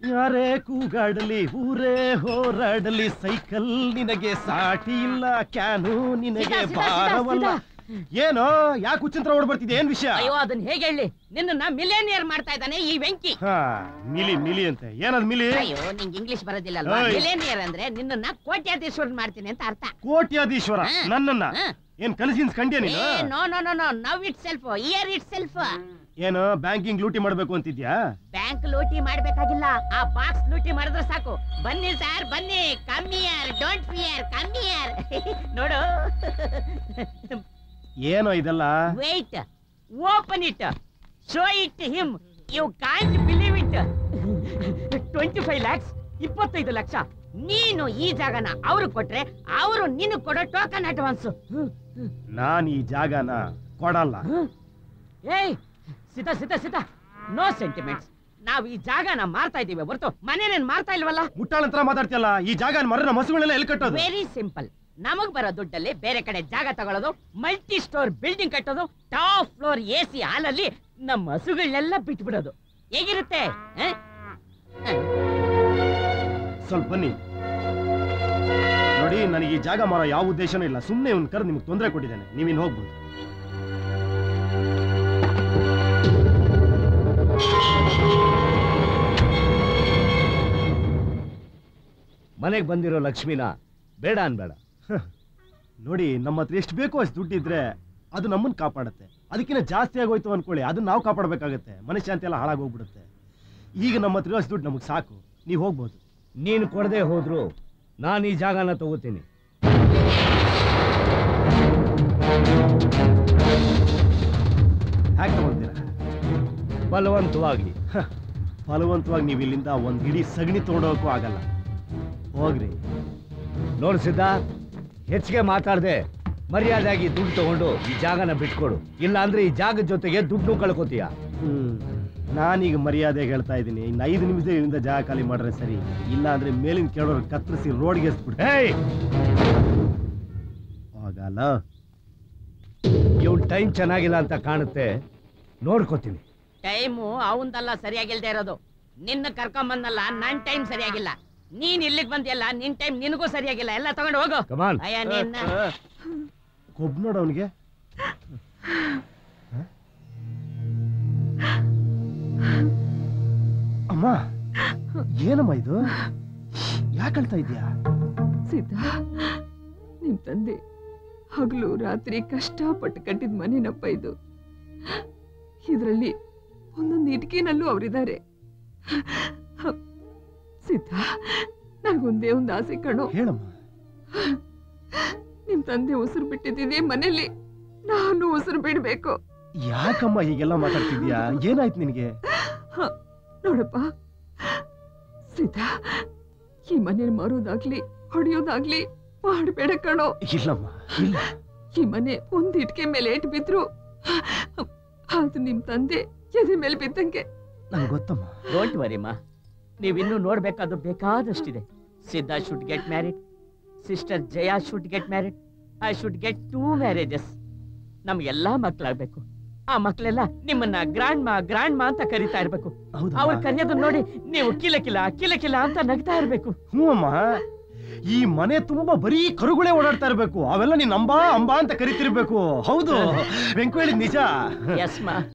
ಯಾರೇ ಕೂಗಾಡಲಿ ಊರೇ ಹೋರಾಡಲಿ ಸೈಕಲ್ ನಿನಗೆ ಸಾಟಿ ಇಲ್ಲ ಕ್ಯಾನು ನಿನಗೆ ಸೀದಾ, ಸೀದಾ, ಭಾರವಲ್ಲ ಸೀದಾ. ಏನೋ ಯಾಕೆ ಹುಚ್ಚಂತ್ರ ಓಡ್ಬರ್ತಿದೆ ಏನ್ ವಿಷಯ ಅಯ್ಯೋ ಅದನ್ನ ಹೇಗೆ ಹೇಳಿ ನಿನ್ನ ಮಿಲೇನಿಯರ್ ಮಾಡ್ತಾ ಇದ್ದಾನೆ ಈ ವೆಂಕಿ ಹಾ ಮಿಲಿ ಮಿಲಿ ಅಂತೆ ಏನದ್ ಮಿಲಿ ಅಯ್ಯೋ ನಿಂಗೆ ಇಂಗ್ಲಿಷ್ ಬರೋದಿಲ್ಲ ಅಲ್ವಾ ಓಯ್. ಮಿಲೇನಿಯರ್ ಅಂದ್ರೆ ನಿನ್ನ ಕೋಟ್ಯಾಧೀಶ್ವರ ಮಾಡ್ತೀನಿ ಅಂತ ಅರ್ಥ ಕೋಟ್ಯಾಧೀಶ್ವರ ಹಾ. ನನ್ನನ್ನ ಹಾ. ಏನ್ ಕನಸಿನ ಕಂಡ್ಯ ಏ ನೀನು no no no no now itself year itself ಏನು ಬ್ಯಾಂಕಿಂಗ್ ಲೂಟಿ ಮಾಡ್ಬೇಕು ಅಂತಿದ್ಯಾ ಬ್ಯಾಂಕ್ ಲೂಟಿ ಮಾಡ್ಬೇಕಾಗಿಲ್ಲ ಆ ಬಾಕ್ಸ್ ಲೂಟಿ ಮಾಡಿದ್ರೆ ಸಾಕು ಬನ್ನಿ ಸರ್ ಬನ್ನಿ ಕಮ್ಮಿಯರ್ ಡೋಂಟ್ ಫಿಯರ್ ಕಮ್ಮಿಯರ್ ನೋಡು ಏನೋ ಇದೆಲ್ಲ wait open it show it him you can't believe it twenty five lakhs ಇಪ್ಪತ್ತೈದು ಲಕ್ಷ ನೀನು ಈ ಜಾಗನ ಅವ್ರು ಕೊಟ್ರೆ ಅವರು ನೀನು ಕೊಡೋ ಟೋಕನ್ ಅಡ್ವಾನ್ಸ್ ನಾನ್ ಈ ಜಾಗನ ಕೊಡಲ್ಲ ಏಯ್ ಸಿತ ಸಿತ ಸಿತ ನೋ ಸೆಂಟಿಮೆಂಟ್ಸ್ ನಾವು ಈ ಜಾಗನ ಮಾರ್ತಾ ಇದೀವಿ ಹೊರತು ಮನೇನೇನ್ ಮಾರ್ತಾ ಇಲ್ವಲ್ಲ ಮುಟ್ಟಾಳಂತ್ರ ಮಾತಾಡ್ತಿಯಲ್ಲ ಈ ಜಾಗ ಮರ ಮಸುಗಳೆಲ್ಲ ಎಲ್ಲಿ ಕಟ್ಟೋದು ವೆರಿ ಸಿಂಪಲ್ ನಮಗ್ ಬರೋ ದುಡ್ಡಲ್ಲಿ ಬೇರೆ ಕಡೆ ಜಾಗ ತಗೊಳ್ಳೋದು ಮಲ್ಟಿ ಸ್ಟೋರ್ ಬಿಲ್ಡಿಂಗ್ ಕಟ್ಟೋದು ಟಾಪ್ ಫ್ಲೋರ್ ಎ ಸಿ ಹಾಲಲ್ಲಿ ನಮ್ಮ ಹಸುಗಳನ್ನೆಲ್ಲ ಬಿಟ್ಬಿಡೋದು ಹೇಗಿರುತ್ತೆ ಆ? ಆ, ಸ್ವಲ್ಪ ಬನ್ನಿ ನೋಡಿ ನನಗೆ ಈ ಜಾಗ ಮಾರೋ ಯಾವ ಉದ್ದೇಶನೂ ಇಲ್ಲ ಸುಮ್ಮನೆ ಇವ್ನ ಕರ್ ನಿಮ್ಗೆ ತೊಂದರೆ ಕೊಟ್ಟಿದ್ದಾನೆ ನೀವಿನ್ ಹೋಗ್ಬೋದು ಮನೆಗೆ ಬಂದಿರೋ ಲಕ್ಷ್ಮಿನ ಬೇಡ ಅನ್ಬೇಡ ನೋಡಿ ನಮ್ಮ ಹತ್ರ ಎಷ್ಟು ಬೇಕೋ ಅಷ್ಟು ದುಡ್ಡಿದ್ರೆ ಅದು ನಮ್ಮನ್ನ ಕಾಪಾಡುತ್ತೆ ಅದಕ್ಕಿಂತ ಜಾಸ್ತಿ ಆಗೋಯ್ತು ಅನ್ಕೊಳ್ಳಿ ಅದನ್ನ ನಾವು ಕಾಪಾಡಬೇಕಾಗತ್ತೆ ಮನಃಶಾಂತಿ ಎಲ್ಲ ಹಾಳಾಗೋಗ್ಬಿಡುತ್ತೆ ಈಗ ನಮ್ಮ ಹತ್ರ ಇರೋ ಅಷ್ಟು ದುಡ್ಡು ನಮಗೆ ಸಾಕು ನೀವು ಹೋಗ್ಬೋದು ನೀನು ಕೊಡದೆ ಹೋದ್ರು ನಾನು ಈ ಜಾಗನ ತಗೋತೀನಿ ಹ್ಯಾಕ್ ತಗೊಂತೀರಾ ಬಲವಂತವಾಗಿ ಹ, ಫಲವಂತವಾಗಿ ನೀವು ಇಲ್ಲಿಂದ ಒಂದ್ ಇಡೀ ಸಗಣಿ ತೊಗೊಂಡೋಗಕ್ಕೂ ಆಗಲ್ಲ ಹೋಗ್ರಿ ನೋಡು ಸಿದ್ಧ ಹೆಚ್ಚಿಗೆ ಮಾತಾಡದೆ ಮರ್ಯಾದೆಯಾಗಿ ದುಡ್ಡು ತಗೊಂಡು ಈ ಜಾಗನ ಬಿಟ್ಕೊಡು ಇಲ್ಲ ಅಂದ್ರೆ ಈ ಜಾಗದ ಜೊತೆಗೆ ದುಡ್ಡು ಕಳ್ಕೊತೀಯ ಹ್ಮ್ ನಾನೀಗ ಮರ್ಯಾದೆ ಹೇಳ್ತಾ ಇದ್ದೀನಿ ಇನ್ನು ಐದು ನಿಮಿಷದಿಂದ ಜಾಗ ಖಾಲಿ ಮಾಡ್ರೆ ಸರಿ ಇಲ್ಲ ಅಂದ್ರೆ ಮೇಲಿನ ಕೇಳೋರು ಕತ್ತರಿಸಿ ರೋಡ್ಗೆ ಎಸ್ಬಿಡ್ತಾರೆ ಹೇಯ್ ಆಗಲ್ಲ ಇವನ್ ಟೈಮ್ ಚೆನ್ನಾಗಿಲ್ಲ ಅಂತ ಕಾಣುತ್ತೆ ನೋಡ್ಕೋತೀನಿ ಟೈಮು ಅವಂದಲ್ಲ ಸರಿಯಾಗಿಲ್ದೇ ಇರೋದು ನಿನ್ನ ಕರ್ಕೊಂಬಂದಲ್ಲ ನನ್ ಟೈಮ್ ಸರಿಯಾಗಿಲ್ಲ ನೀನ್ ಇಲ್ಲಿಗೆ ಬಂದಿಯಲ್ಲ ನಿನ್ ಟೈಮ್ ನಿನಗೂ ಸರಿಯಾಗಿಲ್ಲ ಎಲ್ಲ ತಗೊಂಡು ಹೋಗು ಕಮಾನ್ ಅಯ್ಯ ನಿನ್ನ ಕೊಬ್ ನೋಡು ಅವನಿಗೆ ಅಮ್ಮ ಏನಮ್ಮ ಇದು ಯಾಕೆ ಅಳ್ತಾ ಇದೀಯಾ ಸಿದ್ಧ ನಿಮ್ ತಂದೆ ಹಗಲು ರಾತ್ರಿ ಕಷ್ಟಪಟ್ಟು ಕಟ್ಟಿದ ಮನೆನಪ್ಪ ಇದು ಇದರಲ್ಲಿ ಒಂದೊಂದು ಇಟ್ಕಿನಲ್ಲೂ ಅವರಿದ್ದಾರೆ ಸಿದ್ಧ ನನಗೊಂದೇ ಒಂದು ಆಸೆ ಕಣೋ ಹೇಳಮ್ಮ ನಿಮ್ ತಂದೆ ಉಸಿರು ಬಿಟ್ಟಿದ್ದೀನಿ ಮನೇಲಿ ನಾನು ಉಸಿರು ಬಿಡ್ಬೇಕು ಯಾಕಮ್ಮ ಹೀಗೆಲ್ಲ ಮಾತಾಡ್ತಿದ್ಯಾ ಏನಾಯ್ತು ನಿನಗೆ ಹ, ನೋಡಪ್ಪ ಸೀತಾ ಈ ಮನೆ ಮಾರೋದಾಗ್ಲಿ ಹೊಡೆಯೋದಾಗ್ಲಿ ಮಾಡಬೇಡ ಕಣೋ ಇಲ್ಲಮ್ಮ ಇಲ್ಲ ಈ ಮನೆ ಒಂದ್ ಇಟ್ಕೆ ಮೇಲೆ ಏಟ್ ಬಿದ್ರು ಅದು ನಿಮ್ ತಂದೆ ಎದೆ ಮೇಲೆ ಬಿದ್ದಂಗೆ ನಂಗೆ ಗೊತ್ತಮ್ಮ ಡೋಂಟ್ ವರಿ ಮಾ ನೀವಿನ್ನೂ ನೋಡ್ಬೇಕಾದ್ದು ಬೇಕಾದಷ್ಟಿದೆ Siddha should get married sister Jaya should get married I should get two marriages ನಮ್ಗೆಲ್ಲಾ ಮಕ್ಳಾಗ್ಬೇಕು ಆ ಮಕ್ಳೆಲ್ಲ ನಿಮ್ಮನ್ನ ಗ್ರಾಂಡ್ ಮಾ ಗ್ರಾಂಡ್ ಮಾ ಅಂತ ಕರಿತಾ ಇರ್ಬೇಕು ಹೌದಾ ಅವ್ರು ಕರೆಯೋದನ್ನ ನೋಡಿ ನೀವು ಕಿಲ ಕಿಲ ಕಿಲ ಕಿಲ ಅಂತ ನಗ್ತಾ ಇರ್ಬೇಕು ಹ್ಞೂ ಅಮ್ಮ ಈ ಮನೆ ತುಂಬಾ ಬರೀ ಕರುಗಳೇ ಓಡಾಡ್ತಾ ಇರ್ಬೇಕು ಅವೆಲ್ಲ ನೀನ್ ಅಂಬಾ ಅಂಬಾ ಅಂತ ಕರಿತಿರ್ಬೇಕು ಹೌದು ವೆಂಕು ಹೇಳಿದ್ ನಿಜ ಎಸ್ ಮಾ